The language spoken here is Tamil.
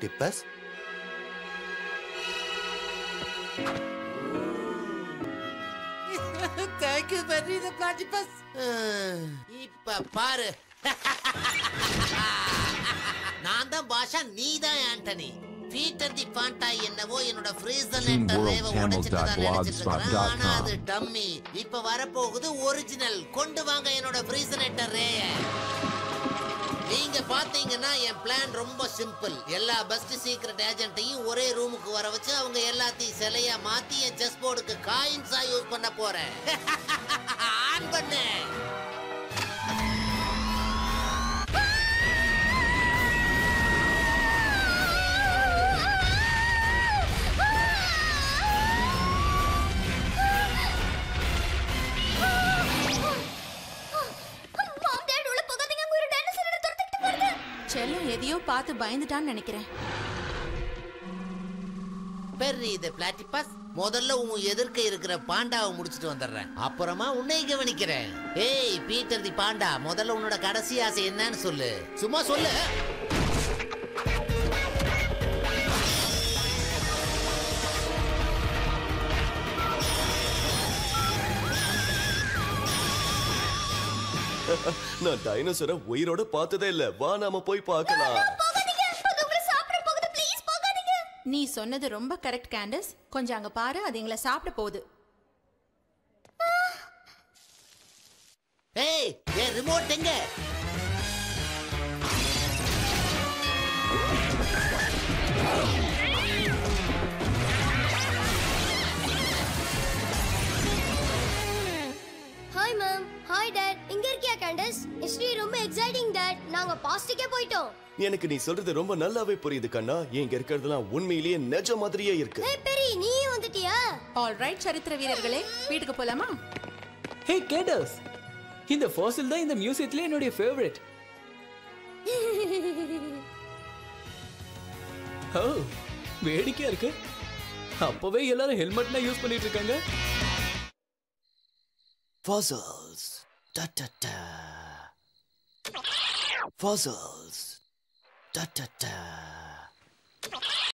Platypus thank you Perry the platypus இப்ப பாரு நான் தான் பாஷா நீ தான் ஆண்டனி பீட்டர் தி பாண்டா என்னவோ என்னோட ஃப்ரீசர் லெட்டர் ரேவ உடைச்சிட்டதா நினைச்சிட்டு இருக்கேன் ஆனா அது டம்மி இப்ப வரப்போகுது ஒரிஜினல் கொண்டு வாங்க என்னோட ஃப்ரீசர் லெட்டர் ரேய நீங்க பாத்தீங்கன்னா என் பிளான் ரொம்ப சிம்பிள் எல்லா பெஸ்ட் சீக்ரெட் ஏஜென்ட்டையும் ஒரே ரூமுக்கு வர வச்சு அவங்க எல்லாத்தையும் சிலையா மாத்தி என் செஸ் போர்டுக்கு காயின்ஸா யூஸ் பண்ண போறேன் ஆன் பண்ணு மாம் டாட் உள்ள போகாதீங்க அங்க ஒரு டைனோசர் என்ன துரத்திட்டு வருது செல்லம் எதையோ பார்த்து பயந்துட்டான்னு நினைக்கிறேன் பெர்ரி இது பிளாட்டிபஸ் முதல்ல உன் எதிர்க்க இருக்கிற பாண்டாவை முடிச்சிட்டு வந்துடுறேன் அப்புறமா உன்னை கவனிக்கிறேன் ஏய் பீட்டர் தி பாண்டா முதல்ல உன்னோட கடைசி ஆசை என்னன்னு சொல்லு சும்மா சொல்லு நான் டைனோசரை உயிரோட பார்த்ததே இல்ல வா நாம போய் பார்க்கலாம் போகாதீங்க அது உங்களை சாப்பிட போகுது ப்ளீஸ் போகாதீங்க நீ சொன்னது ரொம்ப கரெக்ட் கேண்டஸ் கொஞ்சம் அங்க பாரு அது எங்களை சாப்பிட போகுது ஏய் என் ரிமோட் எங்க ஹாய் மேம் ஹாய் டாட் இங்க இருக்கியா கேண்டஸ் ஹிஸ்டரி ரொம்ப எக்ஸைட்டிங் டாட் நாங்க பாஸ்டிக்கே போயிட்டோம் எனக்கு நீ சொல்றது ரொம்ப நல்லாவே புரியுது கண்ணா இங்க இருக்கிறதெல்லாம் உண்மையிலேயே நிஜ மாதிரியே இருக்கு ஏய் பெரி நீயும் வந்துட்டியா ஆல் ரைட் சரித்திர வீரர்களே வீட்டுக்கு போலாமா ஹே கேட்டர்ஸ் இந்த ஃபாசில் தான் இந்த மியூசியத்திலே என்னுடைய ஃபேவரட் ஓ வேடிக்கையா இருக்கு அப்பவே எல்லாரும் ஹெல்மெட்லாம் யூஸ் பண்ணிட்டு இருக்காங்க Fossils. Da da da. Fossils. Da da da.